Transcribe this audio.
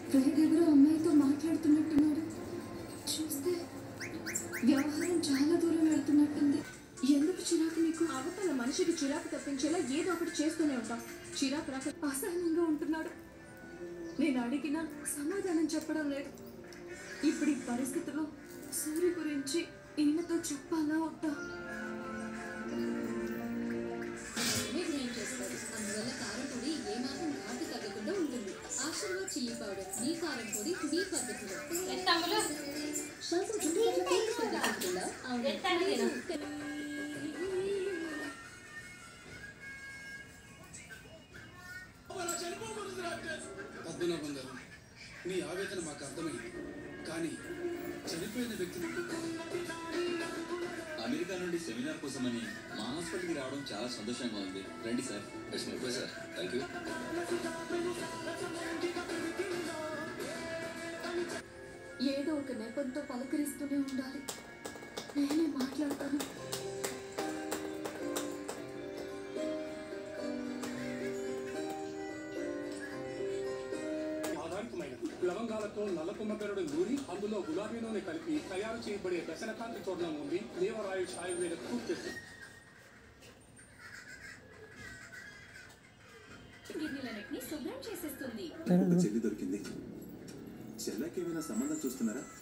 వేరెవరో అమ్మాయితో మాట్లాడుతున్నట్టున్నాడు చూస్తే వ్యవహారం చాలా దూరం వెళ్తున్నట్టుంది ఎందుకు చిరాకు మీకు అవతల మనిషికి చిరాకు తప్పించేలా ఏదో ఒకటి చేస్తూనే ఉంటాం చిరాకు రాక అసహనంగా ఉంటున్నాడు నేను అడిగినా సమాధానం చెప్పడం లేదు ఇప్పుడు ఈ పరిస్థితిలో సూర్య గురించి ఈయనతో చెప్పాలా వద్దా గ్రైండ్ చేస్తారు అందువల్ల కారం పొడి ఏమాత్రం ఘాటు తగ్గకుండా ఉంటుంది ఆశీర్వాద్ చిల్లీ పౌడర్ మీ కారం పొడి మీ పద్ధతిలో శాతం చుట్టుపక్కల పేరు తగ్గకుండా అవును. పద్మనాభం గారు మీ ఆవేదన మాకు అర్థమైంది కానీ చనిపోయిన వ్యక్తిని అమెరికా నుండి సెమినార్ కోసమని మా హాస్పిటల్కి రావడం చాలా సంతోషంగా ఉంది రండి sir it's my pleasure thank you ఏదో ఒక నెపంతో పలకరిస్తూనే ఉండాలి నేనే మాట్లాడతాను ఆధారితమైన లవంగాలతో నల్లకుమ్మగరుడు నూరి అందులో గులాబీ నూనె కలిపి తయారు చేయబడే దశనకాంతి చూర్ణం ఉంది దేవరాయుష్ ఆయుర్వేద పూర్తి గిన్నెలన్నిటిని శుభ్రం చేసేస్తుంది ఒక చెల్లి దొరికింది చెల్లెకి ఏమైనా సంబంధం చూస్తున్నారా